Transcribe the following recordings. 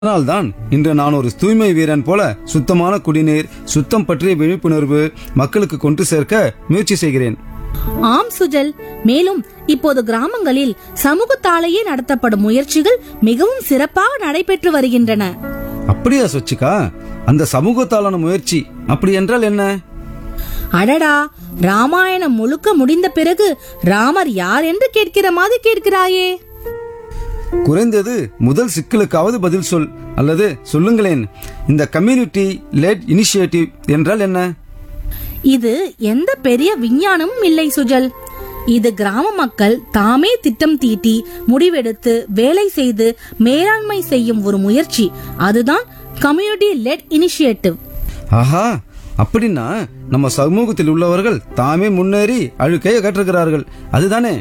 அதனால்தான் இன்று நான் ஒரு தூய்மை வீரன் போல சுத்தமான குடிநீர் சுத்தம் பற்றிய விழிப்புணர்வு மக்களுக்கு கொண்டு சேர்க்க முயற்சி செய்கிறேன் ஆம் சுஜல் மேலும் இப்போது கிராமங்களில் சமூகத்தாலேயே நடத்தப்படும் முயற்சிகள் மிகவும் சிறப்பாக நடைபெற்று வருகின்றன அப்படியா சொச்சிக்கா அந்த சமூகத்தாலான முயற்சி அப்படி என்றால் என்ன அடடா ராமாயணம் முழுக்க முடிந்த பிறகு ராமர் யார் என்று கேட்கிற மாதிரி கேட்கிறாயே குறைந்தது முதல் சிக்கலுக்காவது பதில் சொல் அல்லது சொல்லுங்களேன் இந்த கம்யூனிட்டி லெட் இனிஷியேட்டிவ் என்றால் என்ன இது எந்த பெரிய விஞ்ஞானமும் இல்லை சுஜல் இது கிராம மக்கள் தாமே திட்டம் தீட்டி முடிவெடுத்து வேலை செய்து மேலாண்மை செய்யும் ஒரு முயற்சி அதுதான் கம்யூனிட்டி லெட் இனிஷியேட்டிவ் ஆஹா அப்படின்னா நம்ம சமூகத்தில் உள்ளவர்கள் தாமே முன்னேறி அழுக்கையை கற்றுக்கிறார்கள் அதுதானே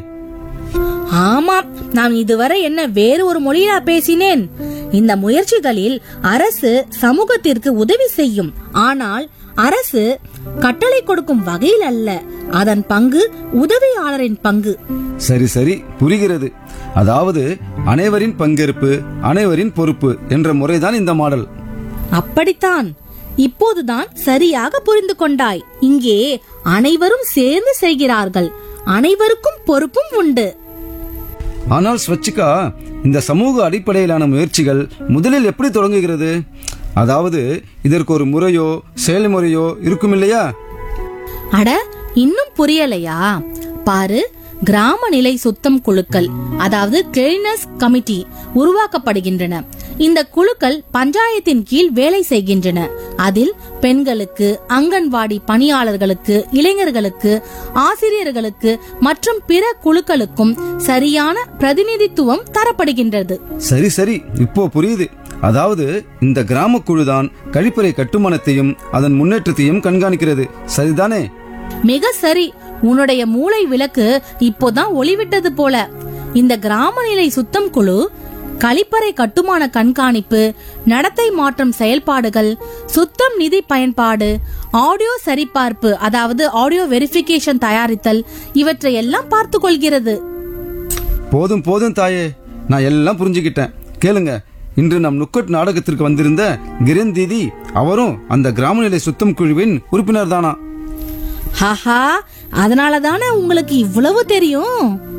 ஆமாம் நான் இதுவரை என்ன வேறு ஒரு மொழியா பேசினேன் இந்த முயற்சிகளில் அரசு சமூகத்திற்கு உதவி செய்யும் ஆனால் அரசு கட்டளை கொடுக்கும் வகையில் அல்ல அதன் பங்கு உதவியாளரின் பங்கு சரி சரி புரிகிறது அதாவது அனைவரின் பங்கேற்பு அனைவரின் பொறுப்பு என்ற முறைதான் இந்த மாடல் அப்படித்தான் இப்போதுதான் சரியாக புரிந்து கொண்டாய் இங்கே அனைவரும் சேர்ந்து செய்கிறார்கள் அனைவருக்கும் பொறுப்பும் உண்டு ஆனால் ஸ்வச்சிகா இந்த சமூக அடிப்படையிலான முயற்சிகள் முதலில் எப்படி தொடங்குகிறது அதாவது இதற்கு ஒரு முறையோ செயல்முறையோ இருக்கும் இல்லையா அட இன்னும் புரியலையா பாரு கிராம நிலை சுத்தம் குழுக்கள் அதாவது கிளீனஸ் கமிட்டி உருவாக்கப்படுகின்றன இந்த குழுக்கள் பஞ்சாயத்தின் கீழ் வேலை செய்கின்றன அதில் பெண்களுக்கு அங்கன்வாடி பணியாளர்களுக்கு இளைஞர்களுக்கு ஆசிரியர்களுக்கு மற்றும் பிற குழுக்களுக்கும் சரியான பிரதிநிதித்துவம் தரப்படுகின்றது சரி சரி இப்போ புரியுது அதாவது இந்த கிராம குழுதான் கழிப்பறை கட்டுமானத்தையும் அதன் முன்னேற்றத்தையும் கண்காணிக்கிறது சரிதானே மிக சரி உன்னுடைய மூளை விளக்கு இப்போதான் ஒளிவிட்டது போல இந்த கிராம நிலை சுத்தம் குழு கழிப்பறை கட்டுமான கண்காணிப்பு நடத்தை மாற்றம் செயல்பாடுகள் சுத்தம் நிதி பயன்பாடு ஆடியோ சரிபார்ப்பு அதாவது ஆடியோ வெரிஃபிகேஷன் தயாரித்தல் இவற்றை எல்லாம் பார்த்து கொள்கிறது போதும் போதும் தாயே நான் எல்லாம் புரிஞ்சுக்கிட்டேன் கேளுங்க இன்று நம் நுக்கட் நாடகத்திற்கு வந்திருந்த கிரண் தீதி அவரும் அந்த கிராம நிலை சுத்தம் குழுவின் உறுப்பினர் தானா ஹாஹா அதனால தானே உங்களுக்கு இவ்வளவு தெரியும்